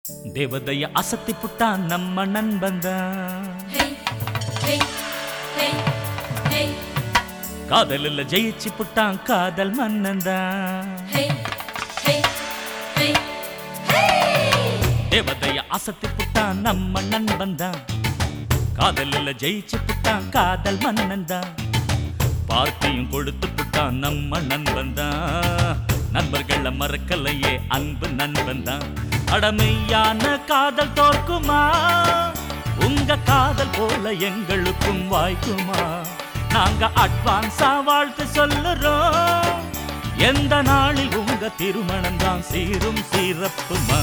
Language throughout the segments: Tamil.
தேவதைய அசத்தி புட்டான் நம்ம நண்பன்தான் Hey, hey, hey, hey, காதலில் ஜெயிச்சு புட்டான் காதல் மன்னன்தான் hey, hey, hey, hey! தேவதைய அசத்தி புட்டான் நம்ம நண்பன்தான் காதலில் ஜெயிச்சு புட்டான் காதல் மன்னன்தான் பார்ட்டியும் கொடுத்து புட்டான் நம்ம நண்பன்தான் நண்பர்கள மறக்கலையே அன்பு நண்பன்தான் அடமையான காதல் தோற்குமா உங்க காதல் போல எங்களுக்கும் வாய்க்குமா நாங்க அட்வான்ஸா வாழ்த்து சொல்லுறோம் எந்த நாளில் உங்க திருமணம் தான் சீரும் சீரப்புமா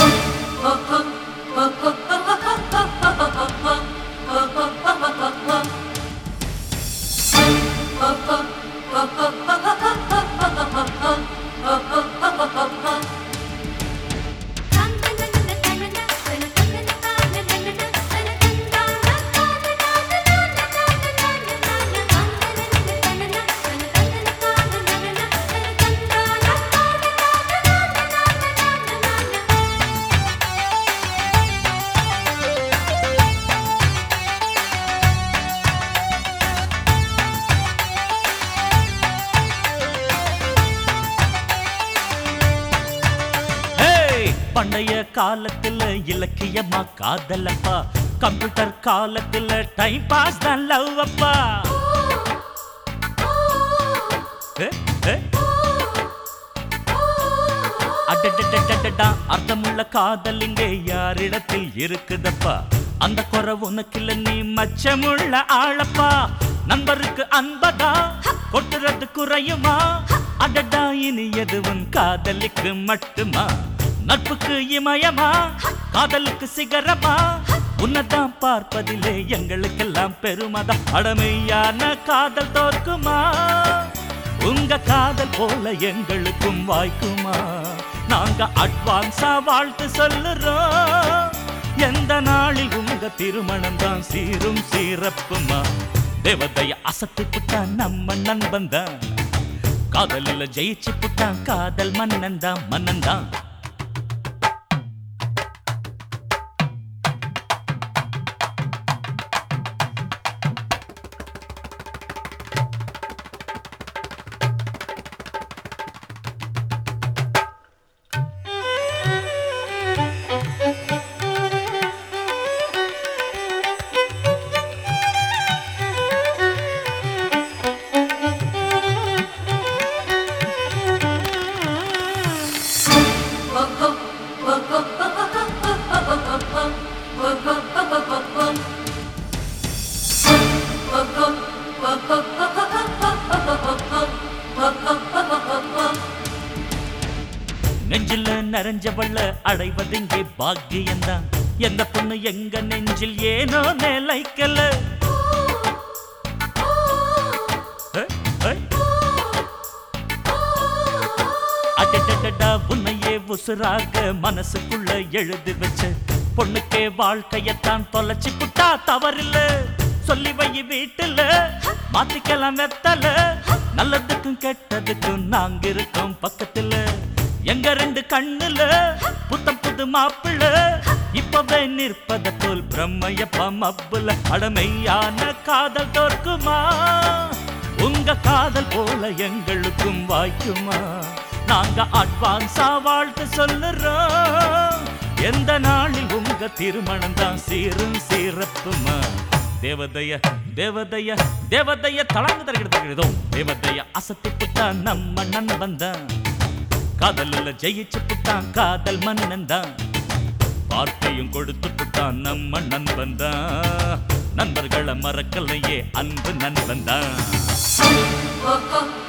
ஏய், பண்டைய காலத்துல இலக்கியமா காதலப்பா கம்ப்யூட்டர் காலத்துல டைம் பாஸ் தான் லவ் அப்பா ஏ, ஏ. அடடடடடடா, அர்த்தமுள்ள காதல் இங்கே யாரிடத்தில் இருக்குதப்பா அந்த குறை உனக்கில்ல நீ மச்சமுள்ள ஆளப்பா நண்பருக்கு அன்பதா கொட்டுறது குறையுமா அடடா இனி எதுவும் காதலுக்கு மட்டுமா நட்புக்கு இமயமா காதலுக்கு சிகரமா உன்னதான் பார்ப்பதிலே எங்களுக்கெல்லாம் பெருமதா அடமையான காதல் தோற்குமா உங்க காதல் போல எங்களுக்கும் வாய்க்குமா நாங்க அட்வான்ஸா வாழ்த்து சொல்லுறோம் எந்த நாளில் உங்க திருமணம் தான் சீரும் சீரப்புமா தேவதைய அசத்தி புட்டான் நம்ம நண்பன் தான் காதலில் ஜெயிச்சு புட்டான் காதல் மன்னன் தான் மன்னன் தான் நெஞ்சில நிறைஞ்சவள்ள அடைவதிங்கே பாக்கியம்தான் எந்த பொண்ணு எங்க நெஞ்சில் ஏனோ நிலைக்கல ஏ, ஏ. அடடடடா, உன்னையே உசுராக மனசுக்குள்ள எழுதி வச்ச பொண்ணுக்கே வாழ்க்கையத்தான் தொலைச்சு புட்டா தவறில்ல சொல்லி வை வீட்டுல மாத்திக்கலாம் வெத்தல நல்லதுக்கும் கெட்டதுக்கும் நாங்க இருக்கோம் பக்கத்துல எங்க ரெண்டு கண்ணுல புத்தம் புது மாப்பிள்ள இப்பவே நிற்பத போல் பிரம்மையப்பா மப்புல அடமையான காதல் தோற்குமா உங்க காதல் போல எங்களுக்கும் வாய்க்குமா நாங்க அட்வான்ஸா வாழ்த்து சொல்லுறோம் எந்த நாளில் உங்க திருமணம் தான் சீரும் சீரப்புமா தேவதைய தேவதைய தேவதைய தளங்கு தருகிறதோ தேவதைய அசத்தி புட்டான் நம்ம நண்பன் தான் காதலில் ஜெயிச்சு புட்டான் காதல் மன்னன் தான் பார்ட்டியும் கொடுத்து புட்டான் நம்ம நண்பன் தான் நண்பர்களை மறக்கலையே அன்பு நண்பன் தான் Oh, oh,